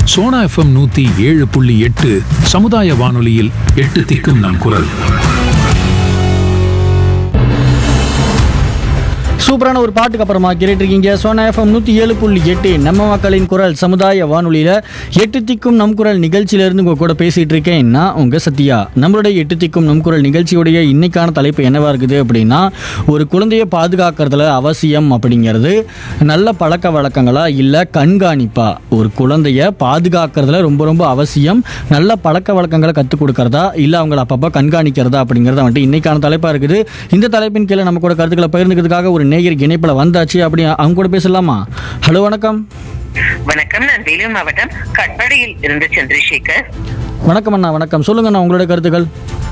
Sona FM நூத்தி ஏழு புள்ளி எட்டு சமுதாய வானொலியில் எட்டு திக்கும் நம் குரல் சூப்பரான ஒரு பாட்டுக்கு அப்புறமா கேட்டுருக்கீங்க சோனா எஃப்எம் நூற்றி ஏழு புள்ளி எட்டு நம்ம மக்களின் குரல் சமுதாய வானொலியில் எட்டு திக்கும் நம் குரல் நிகழ்ச்சியிலேருந்து உங்கள் கூட பேசிகிட்டு இருக்கேன் நான் உங்கள் சத்யா நம்மளுடைய எட்டு திக்கும் நம் குரல் நிகழ்ச்சியுடைய இன்னைக்கான தலைப்பு என்னவா இருக்குது அப்படின்னா ஒரு குழந்தையை பாதுகாக்கிறதுல அவசியம் அப்படிங்கிறது நல்ல பழக்க வழக்கங்களா இல்லை கண்காணிப்பா ஒரு குழந்தைய பாதுகாக்கிறதுல ரொம்ப ரொம்ப அவசியம் நல்ல பழக்க வழக்கங்களை கற்றுக் கொடுக்கறதா இல்லை அவங்கள அப்பப்போ கண்காணிக்கிறதா அப்படிங்கிறத வந்துட்டு இன்னைக்கான தலைப்பாக இருக்குது இந்த தலைப்பின் கீழே நம்ம கூட கருத்துக்களை பகிர்ந்துக்கிறதுக்காக ஒரு நேயர் இணைப்பில் வந்தாச்சு அப்படி அவங்க கூட பேசலாமா ஹலோ வணக்கம் வணக்கம் நான் வேலூர் மாவட்டம் கட்பாடியில் இருந்து சந்திரசேகர் வணக்கம் அண்ணா வணக்கம் சொல்லுங்க அண்ணா உங்களோட கருத்துக்கள்